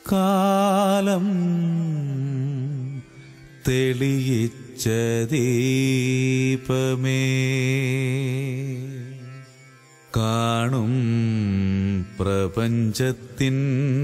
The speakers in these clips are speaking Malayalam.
കാലം തെളിയിച്ച ദീപമേ കാണും പ്രപഞ്ചത്തിൻ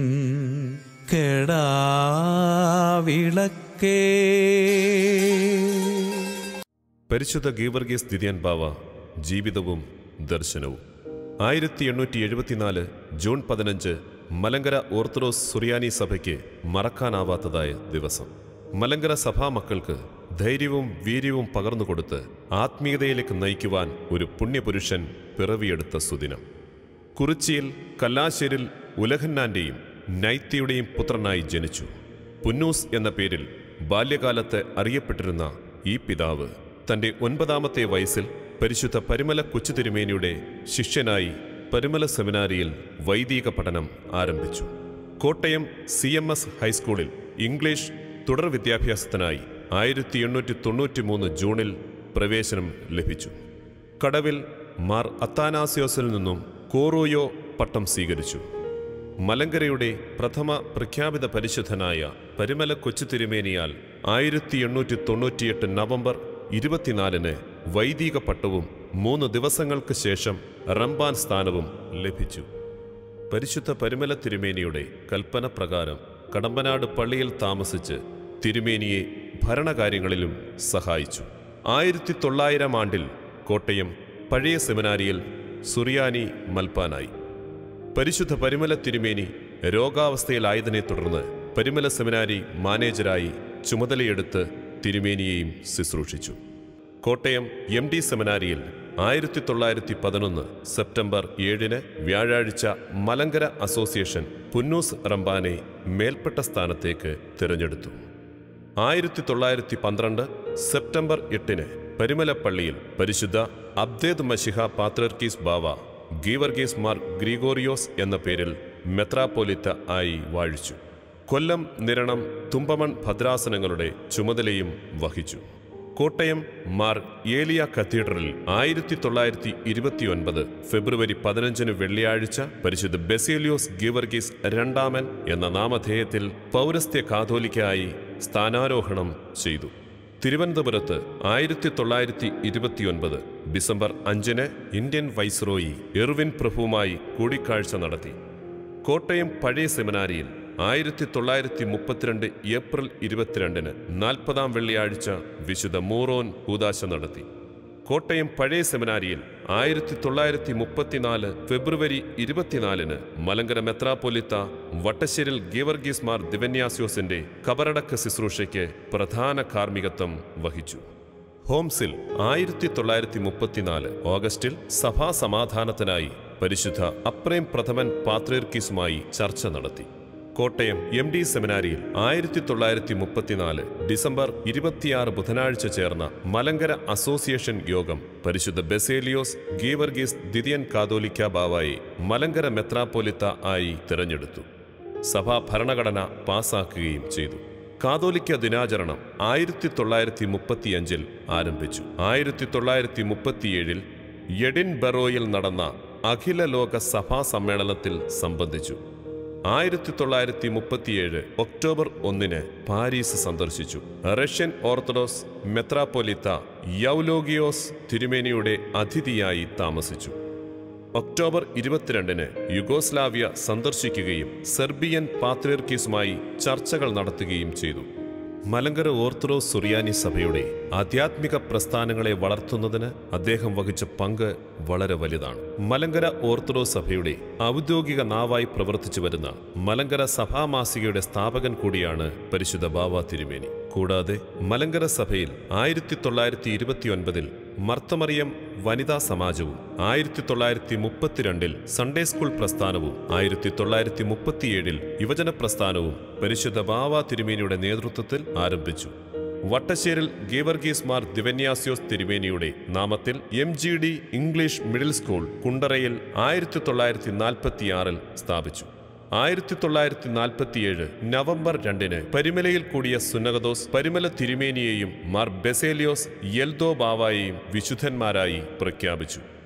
കെടാവിളക്കേ പരിശുദ്ധ ഗീവർഗീസ് ദിദിയൻ ബാവ ജീവിതവും ദർശനവും ആയിരത്തി എണ്ണൂറ്റി എഴുപത്തിനാല് ജൂൺ പതിനഞ്ച് മലങ്കര ഓർത്തഡോക്സ് സുറിയാനി സഭയ്ക്ക് മറക്കാനാവാത്തതായ ദിവസം മലങ്കര സഭാ മക്കൾക്ക് ധൈര്യവും വീര്യവും പകർന്നുകൊടുത്ത് ആത്മീയതയിലേക്ക് നയിക്കുവാൻ ഒരു പുണ്യപുരുഷൻ പിറവിയെടുത്ത സുദിനം കുറിച്ചിയിൽ കല്ലാശ്ശേരിൽ ഉലഹന്നാന്റെയും നൈത്യയുടെയും പുത്രനായി ജനിച്ചു പുന്നൂസ് എന്ന പേരിൽ ബാല്യകാലത്ത് അറിയപ്പെട്ടിരുന്ന ഈ പിതാവ് തന്റെ ഒൻപതാമത്തെ വയസ്സിൽ പരിശുദ്ധ പരിമല കൊച്ചുതിരുമേനിയുടെ ശിഷ്യനായി പരിമല സെമിനാരിയിൽ വൈദിക പഠനം ആരംഭിച്ചു കോട്ടയം സി എം എസ് ഹൈസ്കൂളിൽ ഇംഗ്ലീഷ് തുടർ വിദ്യാഭ്യാസത്തിനായി ആയിരത്തി എണ്ണൂറ്റി തൊണ്ണൂറ്റി മൂന്ന് ജൂണിൽ പ്രവേശനം ലഭിച്ചു കടവിൽ മാർ അത്താനാസിയോസിൽ നിന്നും കോറോയോ പട്ടം സ്വീകരിച്ചു മലങ്കരയുടെ പ്രഥമ പ്രഖ്യാപിത പരിശുദ്ധനായ പരിമല കൊച്ചു തിരുമേനിയാൽ ആയിരത്തി എണ്ണൂറ്റി തൊണ്ണൂറ്റിയെട്ട് നവംബർ ഇരുപത്തിനാലിന് വൈദിക പട്ടവും മൂന്ന് ദിവസങ്ങൾക്ക് ശേഷം റംബാൻ സ്ഥാനവും ലഭിച്ചു പരിശുദ്ധ പരിമല തിരുമേനിയുടെ കൽപ്പന പ്രകാരം കടമ്പനാട് പള്ളിയിൽ താമസിച്ച് തിരുമേനിയെ ഭരണകാര്യങ്ങളിലും സഹായിച്ചു ആയിരത്തി തൊള്ളായിരം ആണ്ടിൽ കോട്ടയം പഴയ സെമിനാരിയിൽ സുറിയാനി മൽപ്പാനായി പരിശുദ്ധ പരിമല തിരുമേനി രോഗാവസ്ഥയിലായതിനെ തുടർന്ന് പരിമല സെമിനാരി മാനേജരായി ചുമതലയെടുത്ത് തിരുമേനിയെയും ശുശ്രൂഷിച്ചു കോട്ടയം എം ഡി സെമിനാരിയിൽ ആയിരത്തി തൊള്ളായിരത്തി പതിനൊന്ന് സെപ്റ്റംബർ ഏഴിന് വ്യാഴാഴ്ച മലങ്കര അസോസിയേഷൻ പുന്നൂസ് റംബാനെ മേൽപ്പെട്ട സ്ഥാനത്തേക്ക് തിരഞ്ഞെടുത്തു ആയിരത്തി തൊള്ളായിരത്തി പന്ത്രണ്ട് സെപ്റ്റംബർ എട്ടിന് പരിമലപ്പള്ളിയിൽ പരിശുദ്ധ അബ്ദേദ് മഷിഹ പാത്രർക്കീസ് ബാവ ഗീവർഗീസ് മാർ ഗ്രിഗോറിയോസ് എന്ന പേരിൽ മെത്രാപ്പോലിത്ത ആയി വാഴിച്ചു കൊല്ലം നിരണം തുമ്പമൺ ഭദ്രാസനങ്ങളുടെ ചുമതലയും വഹിച്ചു കോട്ടയം മാർ ഏലിയ കത്തീഡ്രലിൽ ആയിരത്തി തൊള്ളായിരത്തി ഇരുപത്തിയൊൻപത് ഫെബ്രുവരി പതിനഞ്ചിന് വെള്ളിയാഴ്ച പരിശുദ്ധ ബെസേലിയോസ് ഗീവർഗീസ് രണ്ടാമൻ എന്ന നാമധേയത്തിൽ പൗരസ്ത്യ കാതോലിക്കായി സ്ഥാനാരോഹണം ചെയ്തു തിരുവനന്തപുരത്ത് ആയിരത്തി തൊള്ളായിരത്തി ഇരുപത്തിയൊൻപത് ഡിസംബർ അഞ്ചിന് ഇന്ത്യൻ വൈസ്രോയി എർവിൻ പ്രഭുവുമായി കൂടിക്കാഴ്ച നടത്തി കോട്ടയം പഴയ സെമിനാരിയിൽ ആയിരത്തി തൊള്ളായിരത്തി മുപ്പത്തിരണ്ട് ഏപ്രിൽ ഇരുപത്തിരണ്ടിന് നാൽപ്പതാം വെള്ളിയാഴ്ച വിശുദ്ധ മൂറോൻ കൂതാശ നടത്തി കോട്ടയം പഴയ സെമിനാരിയിൽ ആയിരത്തി തൊള്ളായിരത്തി മുപ്പത്തിനാല് ഫെബ്രുവരി ഇരുപത്തിനാലിന് മലങ്കര മെത്രാപ്പൊലിത്ത വട്ടശ്ശേരിൽ ഗീവർഗീസ് മാർ ദിവന്യാസ്യോസിന്റെ കബറടക്ക ശുശ്രൂഷയ്ക്ക് പ്രധാന കാർമ്മികത്വം വഹിച്ചു ഹോംസിൽ ആയിരത്തി തൊള്ളായിരത്തി മുപ്പത്തിനാല് ഓഗസ്റ്റിൽ സഭാ സമാധാനത്തിനായി പരിശുദ്ധ അപ്രേം പ്രഥമൻ പാത്രീർക്കീസുമായി ചർച്ച നടത്തി കോട്ടയം എം ഡി സെമിനാരിയിൽ ആയിരത്തി തൊള്ളായിരത്തി മുപ്പത്തിനാല് ഡിസംബർ ഇരുപത്തിയാറ് ബുധനാഴ്ച ചേർന്ന മലങ്കര അസോസിയേഷൻ യോഗം പരിശുദ്ധ ബെസേലിയോസ് ഗീവർഗീസ് ദിദിയൻ കാതോലിക്ക ബാവായി മലങ്കര മെത്രാപ്പോലിത്ത ആയി തിരഞ്ഞെടുത്തു സഭാ ഭരണഘടന പാസാക്കുകയും ചെയ്തു കാതോലിക്ക ദിനാചരണം ആയിരത്തി തൊള്ളായിരത്തി മുപ്പത്തിയഞ്ചിൽ ആരംഭിച്ചു ആയിരത്തി തൊള്ളായിരത്തി മുപ്പത്തിയേഴിൽ എഡിൻബറോയിൽ നടന്ന അഖില ലോക സഭാ സമ്മേളനത്തിൽ സംബന്ധിച്ചു ആയിരത്തി തൊള്ളായിരത്തി മുപ്പത്തിയേഴ് ഒക്ടോബർ ഒന്നിന് പാരീസ് സന്ദർശിച്ചു റഷ്യൻ ഓർത്തഡോക്സ് മെത്രാപ്പൊലിത്ത യൗലോഗിയോസ് തിരുമേനിയുടെ അതിഥിയായി താമസിച്ചു ഒക്ടോബർ ഇരുപത്തിരണ്ടിന് യുഗോസ്ലാവിയ സന്ദർശിക്കുകയും സെർബിയൻ പാത്രീർക്കീസുമായി ചർച്ചകൾ നടത്തുകയും ചെയ്തു മലങ്കര ഓർത്തഡോക്സ് സുറിയാനി സഭയുടെ ആധ്യാത്മിക പ്രസ്ഥാനങ്ങളെ വളർത്തുന്നതിന് അദ്ദേഹം വഹിച്ച പങ്ക് വളരെ വലുതാണ് മലങ്കര ഓർത്തഡോക്സ് സഭയുടെ ഔദ്യോഗിക നാവായി പ്രവർത്തിച്ചു വരുന്ന മലങ്കര സഭാമാസികയുടെ സ്ഥാപകൻ കൂടിയാണ് പരിശുദ്ധ ബാവ തിരുമേനി കൂടാതെ മലങ്കര സഭയിൽ ആയിരത്തി തൊള്ളായിരത്തി ഇരുപത്തിയൊൻപതിൽ മർത്തമറിയം വനിതാ സമാജവും ആയിരത്തി തൊള്ളായിരത്തി മുപ്പത്തിരണ്ടിൽ സൺഡേ സ്കൂൾ പ്രസ്ഥാനവും ആയിരത്തി തൊള്ളായിരത്തി മുപ്പത്തിയേഴിൽ യുവജന പ്രസ്ഥാനവും പരിശുദ്ധ ബാവ തിരുമേനിയുടെ നേതൃത്വത്തിൽ ആരംഭിച്ചു വട്ടശ്ശേരിൽ ഗീവർഗീസ് മാർ ദിവന്യാസ്യോസ് തിരുമേനിയുടെ നാമത്തിൽ M G D English middle school കുണ്ടറയിൽ ആയിരത്തി തൊള്ളായിരത്തി നാൽപ്പത്തിയാറിൽ സ്ഥാപിച്ചു ആയിരത്തി തൊള്ളായിരത്തി നാൽപ്പത്തിയേഴ് നവംബർ രണ്ടിന് പരിമലയിൽ കൂടിയ സുന്നകദോസ് പരിമല തിരുമേനിയെയും മാർ ബെസേലിയോസ് യെൽദോ ബാവായെയും വിശുദ്ധന്മാരായി പ്രഖ്യാപിച്ചു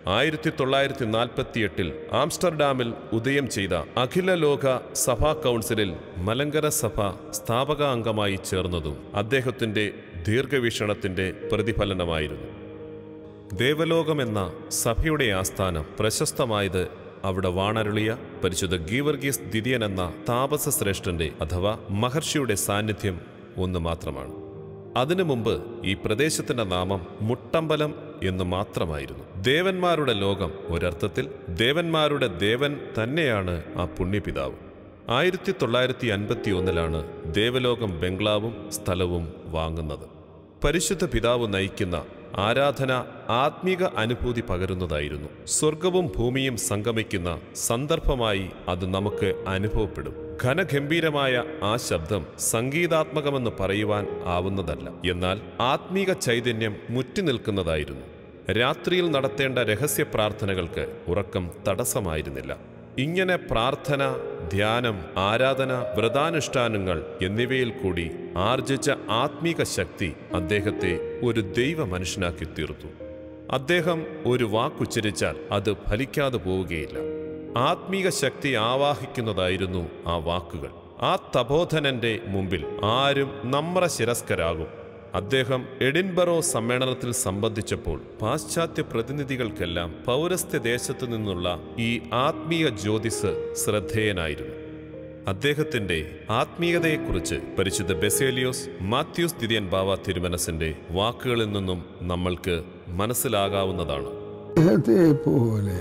ആയിരത്തി തൊള്ളായിരത്തി നാൽപ്പത്തിയെട്ടിൽ ആംസ്റ്റർഡാമിൽ ഉദയം ചെയ്ത അഖില ലോക സഭാ കൗൺസിലിൽ മലങ്കര സഭ സ്ഥാപക അംഗമായി ചേർന്നതും അദ്ദേഹത്തിന്റെ ദീർഘവീക്ഷണത്തിന്റെ പ്രതിഫലനമായിരുന്നു ദേവലോകമെന്ന സഭയുടെ ആസ്ഥാനം പ്രശസ്തമായത് അവിടെ വാണരുളിയ പരിശുദ്ധ ഗീവർഗീസ് ദിദിയൻ എന്ന താപസ ശ്രേഷ്ഠന്റെ അഥവാ മഹർഷിയുടെ സാന്നിധ്യം ഒന്ന് മാത്രമാണ് അതിനു മുമ്പ് ഈ പ്രദേശത്തിന്റെ നാമം മുട്ടമ്പലം എന്ന് മാത്രമായിരുന്നു ദേവന്മാരുടെ ലോകം ഒരർത്ഥത്തിൽ ദേവന്മാരുടെ ദേവൻ തന്നെയാണ് ആ പുണ്യപിതാവ് ആയിരത്തി തൊള്ളായിരത്തി അൻപത്തി ഒന്നിലാണ് ദേവലോകം ബംഗ്ലാവും സ്ഥലവും വാങ്ങുന്നത് പരിശുദ്ധ പിതാവ് നയിക്കുന്ന ആരാധന ആത്മീക അനുഭൂതി പകരുന്നതായിരുന്നു സ്വർഗവും ഭൂമിയും സംഗമിക്കുന്ന സന്ദർഭമായി അത് നമുക്ക് അനുഭവപ്പെടും ഘനഗംഭീരമായ ആ ശബ്ദം സംഗീതാത്മകമെന്ന് പറയുവാൻ ആവുന്നതല്ല എന്നാൽ ആത്മീക ചൈതന്യം മുറ്റിനിൽക്കുന്നതായിരുന്നു രാത്രിയിൽ നടത്തേണ്ട രഹസ്യ പ്രാർത്ഥനകൾക്ക് ഉറക്കം തടസ്സമായിരുന്നില്ല ഇങ്ങനെ പ്രാർത്ഥന ധ്യാനം ആരാധന വ്രതാനുഷ്ഠാനങ്ങൾ എന്നിവയിൽ കൂടി ആർജിച്ച ആത്മീക ശക്തി അദ്ദേഹത്തെ ഒരു ദൈവ മനുഷ്യനാക്കി തീർത്തു അദ്ദേഹം ഒരു വാക്കുച്ചരിച്ചാൽ അത് ഫലിക്കാതെ പോവുകയില്ല ആത്മീക ശക്തി ആവാഹിക്കുന്നതായിരുന്നു ആ വാക്കുകൾ ആ തപോധനന്റെ മുമ്പിൽ ആരും നമ്ര ശിരസ്കരാകും അദ്ദേഹം എഡിൻബറോ സമ്മേളനത്തിൽ സംബന്ധിച്ചപ്പോൾ പാശ്ചാത്യ പ്രതിനിധികൾക്കെല്ലാം പൗരസ്ത്യ ദേശത്തു നിന്നുള്ള ഈ ആത്മീയ ജ്യോതിസ് ശ്രദ്ധേയനായിരുന്നു അദ്ദേഹത്തിന്റെ ആത്മീയതയെക്കുറിച്ച് പരിശുദ്ധ ബെസേലിയോസ് മാത്യൂസ് ദിദിയൻ ബാവ തിരുമനസിന്റെ വാക്കുകളിൽ നിന്നും നമ്മൾക്ക് മനസ്സിലാകാവുന്നതാണ് അദ്ദേഹത്തെ പോലെ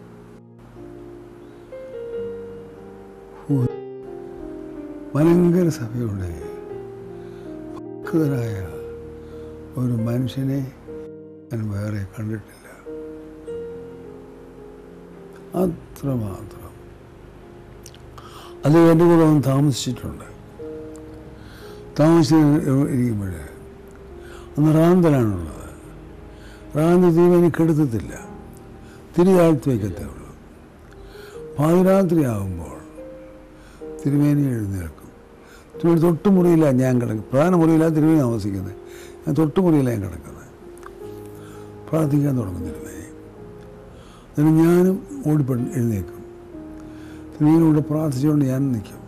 ഒരു മലങ്കര സഭയുടെ ഭക്തരായ ഒരു മനുഷ്യനെ ഞാൻ വേറെ കണ്ടിട്ടില്ല അത്രമാത്രം അത് എൻ്റെ കൂടെ ഒന്ന് താമസിച്ചിട്ടുണ്ട് താമസിച്ച് ഇരിക്കുമ്പോൾ അന്ന് റാന്തലാണുള്ളത് റാന്ത് തീവനി കെടുത്തത്തില്ല തിരിതാഴ്ത്തി വയ്ക്കത്തേ ഉള്ളൂ പാതിരാത്രി ആകുമ്പോൾ തിരുമേനി എഴുന്നേൽക്കും തിരുമേനി തൊട്ടുമുറിയില്ല ഞാൻ കിടക്കും പ്രധാന മുറിയില്ല തിരുമേനി താമസിക്കുന്നത് ഞാൻ തൊട്ടുമുറിയില്ല ഞാൻ കിടക്കുന്നത് പ്രാർത്ഥിക്കാൻ തുടങ്ങും തിരുമേനി എന്നിട്ട് ഞാനും ഓടിപ്പെട്ട് എഴുന്നേക്കും തിരുമേനിയോട് പ്രാർത്ഥിച്ചുകൊണ്ട് ഞാൻ നിൽക്കും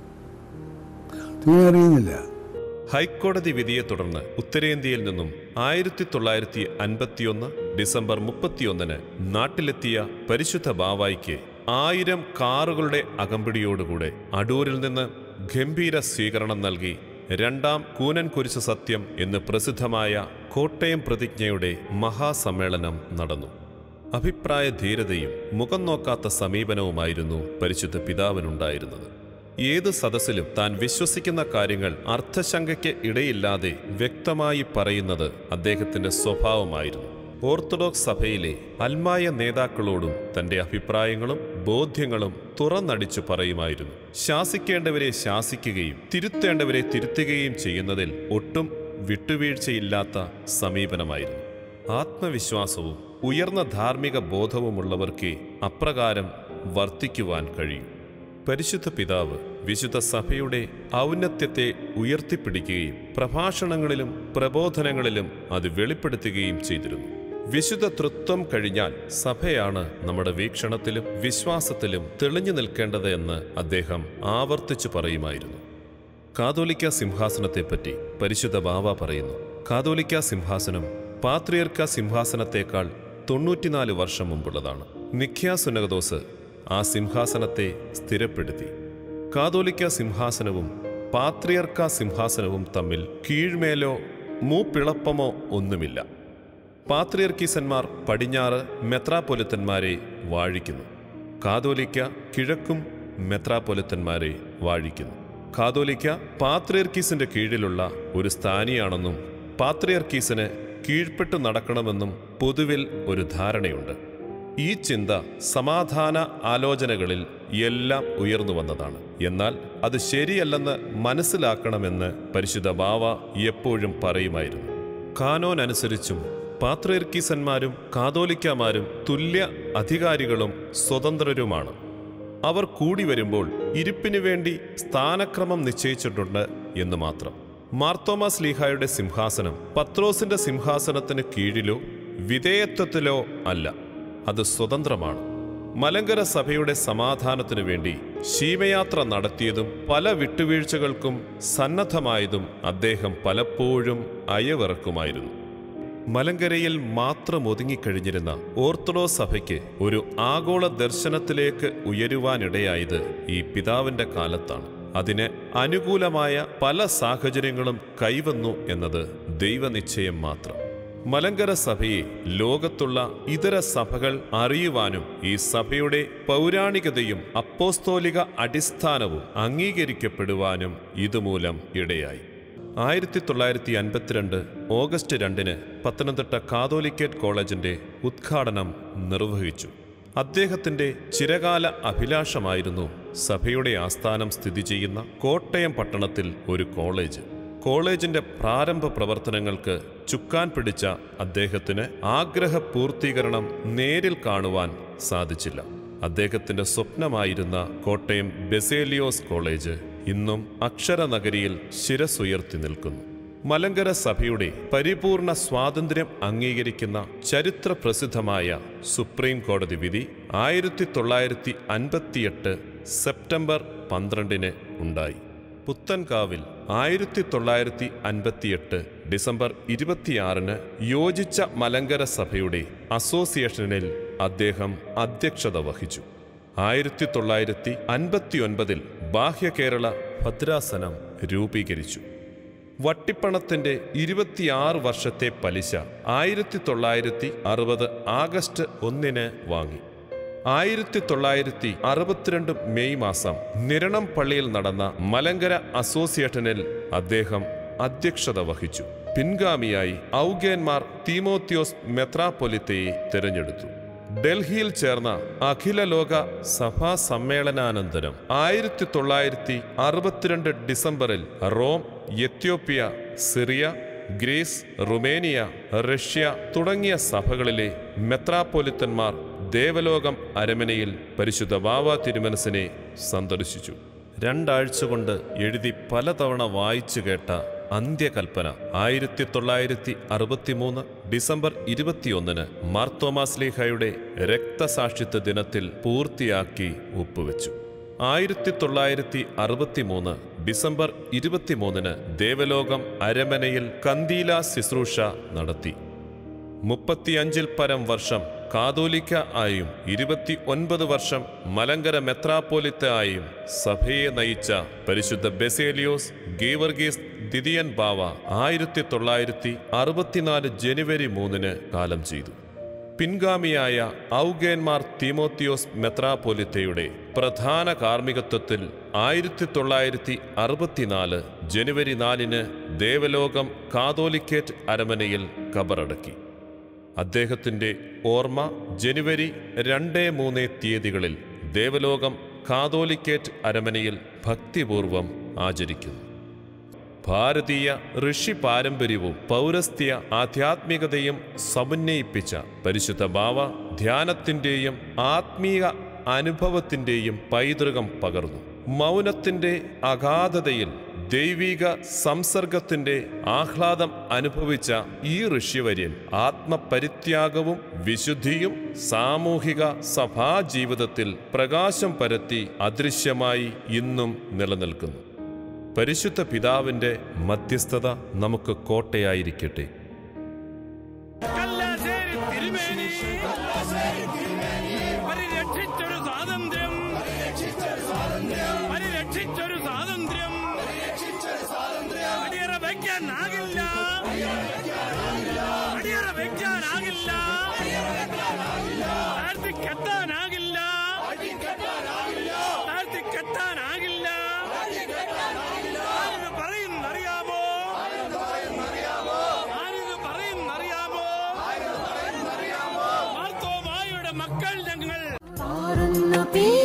തിരുമേനി അറിയുന്നില്ല ഹൈക്കോടതി വിധിയെ തുടർന്ന് ഉത്തരേന്ത്യയിൽ നിന്നും ആയിരത്തി തൊള്ളായിരത്തി അൻപത്തിയൊന്ന് ഡിസംബർ മുപ്പത്തിയൊന്നിന് നാട്ടിലെത്തിയ പരിശുദ്ധ ബാവായിക്ക് ആയിരം കാറുകളുടെ അകമ്പടിയോടുകൂടെ അടൂരിൽ നിന്ന് ഗംഭീര സ്വീകരണം നൽകി രണ്ടാം കൂനൻ കുരിശ് സത്യം എന്ന് പ്രസിദ്ധമായ കോട്ടയം പ്രതിജ്ഞയുടെ മഹാസമ്മേളനം നടന്നു അഭിപ്രായ ധീരതയും മുഖം നോക്കാത്ത സമീപനവുമായിരുന്നു പരിശുദ്ധ പിതാവിനുണ്ടായിരുന്നത് ഏത് സദസ്സിലും താൻ വിശ്വസിക്കുന്ന കാര്യങ്ങൾ അർത്ഥശങ്കയ്ക്ക് ഇടയില്ലാതെ വ്യക്തമായി പറയുന്നത് അദ്ദേഹത്തിന്റെ സ്വഭാവമായിരുന്നു ഓർത്തഡോക്സ് സഭയിലെ അൽമായ നേതാക്കളോടും തന്റെ അഭിപ്രായങ്ങളും ബോധ്യങ്ങളും തുറന്നടിച്ചു പറയുമായിരുന്നു ശാസിക്കേണ്ടവരെ ശാസിക്കുകയും തിരുത്തേണ്ടവരെ തിരുത്തുകയും ചെയ്യുന്നതിൽ ഒട്ടും വിട്ടുവീഴ്ചയില്ലാത്ത സമീപനമായിരുന്നു ആത്മവിശ്വാസവും ഉയർന്ന ധാർമ്മിക ബോധവുമുള്ളവർക്ക് അപ്രകാരം വർത്തിക്കുവാൻ കഴിയും പരിശുദ്ധ പിതാവ് വിശുദ്ധ സഭയുടെ ഔന്നത്യത്തെ ഉയർത്തിപ്പിടിക്കുകയും പ്രഭാഷണങ്ങളിലും പ്രബോധനങ്ങളിലും അത് വെളിപ്പെടുത്തുകയും ചെയ്തിരുന്നു വിശുദ്ധ തൃത്വം കഴിഞ്ഞാൽ സഭയാണ് നമ്മുടെ വീക്ഷണത്തിലും വിശ്വാസത്തിലും തെളിഞ്ഞു നിൽക്കേണ്ടത് എന്ന് അദ്ദേഹം ആവർത്തിച്ചു പറയുമായിരുന്നു കാതോലിക്ക സിംഹാസനത്തെപ്പറ്റി പരിശുദ്ധ ബാവ പറയുന്നു കാതോലിക്ക സിംഹാസനം പാത്രിയർക്ക സിംഹാസനത്തേക്കാൾ തൊണ്ണൂറ്റിനാല് വർഷം മുമ്പുള്ളതാണ് നിഖ്യാസുനകദോസ് ആ സിംഹാസനത്തെ സ്ഥിരപ്പെടുത്തി കാതോലിക്ക സിംഹാസനവും പാത്രിയർക്ക സിംഹാസനവും തമ്മിൽ കീഴ്മേലോ മൂപ്പിളപ്പമോ ഒന്നുമില്ല പാത്രിയർക്കീസന്മാർ പടിഞ്ഞാറ് മെത്രാപ്പൊലിത്തന്മാരെ വാഴിക്കുന്നു കാതോലിക്ക കിഴക്കും മെത്രാപ്പൊലിത്തന്മാരെ വാഴിക്കുന്നു കാതോലിക്ക പാത്രിയർക്കീസിന്റെ കീഴിലുള്ള ഒരു സ്ഥാനിയാണെന്നും പാത്രിയർക്കീസിന് കീഴ്പ്പെട്ടു നടക്കണമെന്നും പൊതുവിൽ ഒരു ധാരണയുണ്ട് ഈ ചിന്ത സമാധാന ആലോചനകളിൽ എല്ലാം ഉയർന്നു വന്നതാണ് എന്നാൽ അത് ശരിയല്ലെന്ന് മനസ്സിലാക്കണമെന്ന് പരിശുദ്ധ ബാവ എപ്പോഴും പറയുമായിരുന്നു കാനോൻ അനുസരിച്ചും പാത്രയർക്കീസന്മാരും കാതോലിക്കമാരും തുല്യ അധികാരികളും സ്വതന്ത്രരുമാണ് അവർ കൂടി വരുമ്പോൾ ഇരിപ്പിനു വേണ്ടി സ്ഥാനക്രമം നിശ്ചയിച്ചിട്ടുണ്ട് എന്ന് മാത്രം മാർത്തോമാസ് ലീഹായുടെ സിംഹാസനം പത്രോസിന്റെ സിംഹാസനത്തിന് കീഴിലോ വിധേയത്വത്തിലോ അല്ല അത് സ്വതന്ത്രമാണ് മലങ്കര സഭയുടെ സമാധാനത്തിനു വേണ്ടി ശീമയാത്ര നടത്തിയതും പല വിട്ടുവീഴ്ചകൾക്കും സന്നദ്ധമായതും അദ്ദേഹം പലപ്പോഴും അയവിറക്കുമായിരുന്നു മലങ്കരയിൽ മാത്രം ഒതുങ്ങിക്കഴിഞ്ഞിരുന്ന ഓർത്തഡോക്സ് സഭയ്ക്ക് ഒരു ആഗോള ദർശനത്തിലേക്ക് ഉയരുവാനിടയായത് ഈ പിതാവിന്റെ കാലത്താണ് അതിന് അനുകൂലമായ പല സാഹചര്യങ്ങളും കൈവന്നു എന്നത് ദൈവനിശ്ചയം മാത്രം മലങ്കര സഭയെ ലോകത്തുള്ള ഇതര സഭകൾ അറിയുവാനും ഈ സഭയുടെ പൗരാണികതയും അപ്പോസ്തോലിക അടിസ്ഥാനവും അംഗീകരിക്കപ്പെടുവാനും ഇതുമൂലം ഇടയായി ആയിരത്തി തൊള്ളായിരത്തി അൻപത്തിരണ്ട് ഓഗസ്റ്റ് രണ്ടിന് പത്തനംതിട്ട കാതോലിക്കേറ്റ് കോളേജിന്റെ ഉദ്ഘാടനം നിർവഹിച്ചു അദ്ദേഹത്തിന്റെ ചിരകാല അഭിലാഷമായിരുന്നു സഭയുടെ ആസ്ഥാനം സ്ഥിതി ചെയ്യുന്ന കോട്ടയം പട്ടണത്തിൽ ഒരു കോളേജ് കോളേജിന്റെ പ്രാരംഭ പ്രവർത്തനങ്ങൾക്ക് ചുക്കാൻ പിടിച്ച അദ്ദേഹത്തിന് ആഗ്രഹ പൂർത്തീകരണം നേരിൽ കാണുവാൻ സാധിച്ചില്ല അദ്ദേഹത്തിന്റെ സ്വപ്നമായിരുന്ന കോട്ടയം ബെസേലിയോസ് കോളേജ് ഇന്നും അക്ഷരനഗരിയിൽ ശിരസുയർത്തി നിൽക്കുന്നു മലങ്കര സഭയുടെ പരിപൂർണ സ്വാതന്ത്ര്യം അംഗീകരിക്കുന്ന ചരിത്ര പ്രസിദ്ധമായ സുപ്രീം കോടതി വിധി ആയിരത്തി തൊള്ളായിരത്തി അൻപത്തിയെട്ട് സെപ്റ്റംബർ പന്ത്രണ്ടിന് ഉണ്ടായി പുത്തൻകാവിൽ ആയിരത്തി തൊള്ളായിരത്തി അൻപത്തിയെട്ട് ഡിസംബർ ഇരുപത്തിയാറിന് യോജിച്ച മലങ്കര സഭയുടെ അസോസിയേഷനിൽ അദ്ദേഹം അധ്യക്ഷത വഹിച്ചു ആയിരത്തി തൊള്ളായിരത്തി അൻപത്തിയൊൻപതിൽ ബാഹ്യ കേരള ഭദ്രാസനം രൂപീകരിച്ചു വട്ടിപ്പണത്തിന്റെ ഇരുപത്തിയാറ് വർഷത്തെ പലിശ ആയിരത്തി തൊള്ളായിരത്തി അറുപത് ആഗസ്റ്റ് ഒന്നിന് വാങ്ങി ആയിരത്തി തൊള്ളായിരത്തി അറുപത്തിരണ്ട് മെയ് മാസം നിരണം പള്ളിയിൽ നടന്ന മലങ്കര അസോസിയേഷനിൽ അദ്ദേഹം അധ്യക്ഷത വഹിച്ചു പിൻഗാമിയായി ഔഗേന്മാർ തീമോത്യോസ് മെത്രാപ്പൊലിത്തയെ തിരഞ്ഞെടുത്തു ഡൽഹിയിൽ ചേർന്ന അഖില ലോക സഭാ സമ്മേളനാനന്തരം ആയിരത്തി തൊള്ളായിരത്തി അറുപത്തിരണ്ട് ഡിസംബറിൽ Rome Ethiopia Syria Greece Romania Russia തുടങ്ങിയ സഭകളിലെ മെത്രാപ്പൊലിത്തന്മാർ ദേവലോകം അരമനയിൽ പരിശുദ്ധ ബാവ തിരുമനസിനെ സന്ദർശിച്ചു രണ്ടാഴ്ച കൊണ്ട് എഴുതി പലതവണ വായിച്ചു കേട്ട അന്ത്യകൽപ്പന ആയിരത്തി തൊള്ളായിരത്തി അറുപത്തിമൂന്ന് ഡിസംബർ ഇരുപത്തിയൊന്നിന് മാർത്തോമാസ്ലീഹയുടെ രക്തസാക്ഷിത്വ ദിനത്തിൽ പൂർത്തിയാക്കി ഒപ്പുവെച്ചു ആയിരത്തി തൊള്ളായിരത്തി അറുപത്തിമൂന്ന് ഡിസംബർ ഇരുപത്തിമൂന്നിന് ദേവലോകം അരമനയിൽ കന്തീല ശുശ്രൂഷ നടത്തി മുപ്പത്തിയഞ്ചിൽ പരം വർഷം കാതോലിക്ക ആയും ഇരുപത്തി ഒൻപത് വർഷം മലങ്കര മെത്രാപ്പോലിത്ത ആയും സഭയെ നയിച്ച പരിശുദ്ധ ബെസേലിയോസ് ഗീവർഗീസ് ദിദിയൻ ബാവ ആയിരത്തി തൊള്ളായിരത്തി അറുപത്തിനാല് ജനുവരി മൂന്നിന് കാലം ചെയ്തു പിൻഗാമിയായ ഔഗേന്മാർ തീമോത്തിയോസ് മെത്രാപോലിത്തയുടെ പ്രധാന കാർമ്മികത്വത്തിൽ ആയിരത്തി തൊള്ളായിരത്തി അറുപത്തിനാല് ജനുവരി നാലിന് ദേവലോകം കാതോലിക്കേറ്റ് അരമനയിൽ കബറടക്കി അദ്ദേഹത്തിന്റെ ഓർമ്മ ജനുവരി രണ്ട് മൂന്ന് തീയതികളിൽ ദേവലോകം കാതോലിക്കേറ്റ് അരമനയിൽ ഭക്തിപൂർവം ആചരിക്കുന്നു ഭാരതീയ ഋഷി പാരമ്പര്യവും പൗരസ്ത്യ ആധ്യാത്മികതയും സമന്വയിപ്പിച്ച പരിശുദ്ധ ബാവ ധ്യാനത്തിൻ്റെയും ആത്മീയ അനുഭവത്തിൻ്റെയും പൈതൃകം പകർന്നു മൗനത്തിൻ്റെ അഗാധതയിൽ ദൈവിക സംസർഗത്തിന്റെ ആഹ്ലാദം അനുഭവിച്ച ഈ ഋഷിവര്യൻ ആത്മപരിത്യാഗവും വിശുദ്ധിയും സാമൂഹിക സഭാജീവിതത്തിൽ പ്രകാശം പരത്തി അദൃശ്യമായി ഇന്നും നിലനിൽക്കുന്നു പരിശുദ്ധ പിതാവിന്റെ മധ്യസ്ഥത നമുക്ക് കോട്ടയായിരിക്കട്ടെ കല്ലാശ്ശേരി തിരുമേനി പരിരക്ഷിച്ചൊരു സ്വാതന്ത്ര്യം പരിരക്ഷിച്ചൊരു സ്വാതന്ത്ര്യം അടിയറ വയ്ക്കാനാകില്ല അടിയറ വയ്ക്കാനാകില്ല താഴ്ത്തി കെട്ടാനാകില്ല താഴ്ത്തി കെട്ടാനാകില്ല ആരിത് പറയുന്നറിയാമോ ആരിത് പറയുന്നറിയാമോ മാർത്തോമായുടെ മക്കൾ ഞങ്ങൾ പാറുന്ന പേ